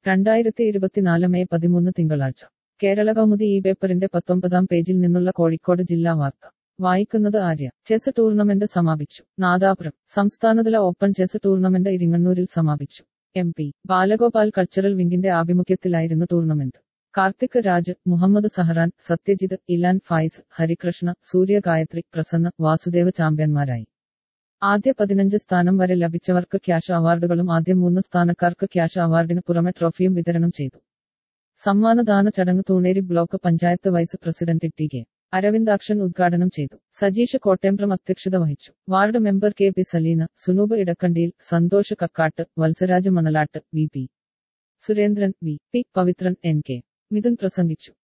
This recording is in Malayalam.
രണ്ടായിരത്തി ഇരുപത്തിനാല് മെയ് പതിമൂന്ന് തിങ്കളാഴ്ച കേരള കൗമുദി ഈ പേപ്പറിന്റെ പത്തൊമ്പതാം പേജിൽ നിന്നുള്ള കോഴിക്കോട് ജില്ലാ വാർത്ത വായിക്കുന്നത് ആര്യ ചെസ് ടൂർണമെന്റ് സമാപിച്ചു നാദാപുരം സംസ്ഥാനതല ഓപ്പൺ ചെസ് ടൂർണമെന്റ് ഇരിങ്ങണ്ണൂരിൽ സമാപിച്ചു എം പി ബാലഗോപാൽ കൾച്ചറൽ വിംഗിന്റെ ആഭിമുഖ്യത്തിലായിരുന്നു ടൂർണമെന്റ് കാർത്തിക് രാജ് മുഹമ്മദ് സഹറാൻ സത്യജിത് ഇലാൻ ഫായിസ് ഹരികൃഷ്ണ സൂര്യ ഗായത്രി പ്രസന്ന വാസുദേവ ചാമ്പ്യന്മാരായി ആദ്യ പതിനഞ്ച് സ്ഥാനം വരെ ലഭിച്ചവർക്ക് ക്യാഷ് അവാർഡുകളും ആദ്യ മൂന്ന് സ്ഥാനക്കാർക്ക് ക്യാഷ് അവാർഡിന് പുറമെ ട്രോഫിയും വിതരണം ചെയ്തു സമ്മാനദാന ചടങ്ങ് Thuneri block panchayat vice president T K Aravindakshan ഉദ്ഘാടനം ചെയ്തു സജീഷ് കോട്ടേമ്പ്രം അധ്യക്ഷത വഹിച്ചു ward member K P Saleena Sunoob ഇടക്കണ്ടിയിൽ Santhosh Kakkatt Vatsaraj Manalatt V P Surendran V P Pavithran N K Mithun പ്രസംഗിച്ചു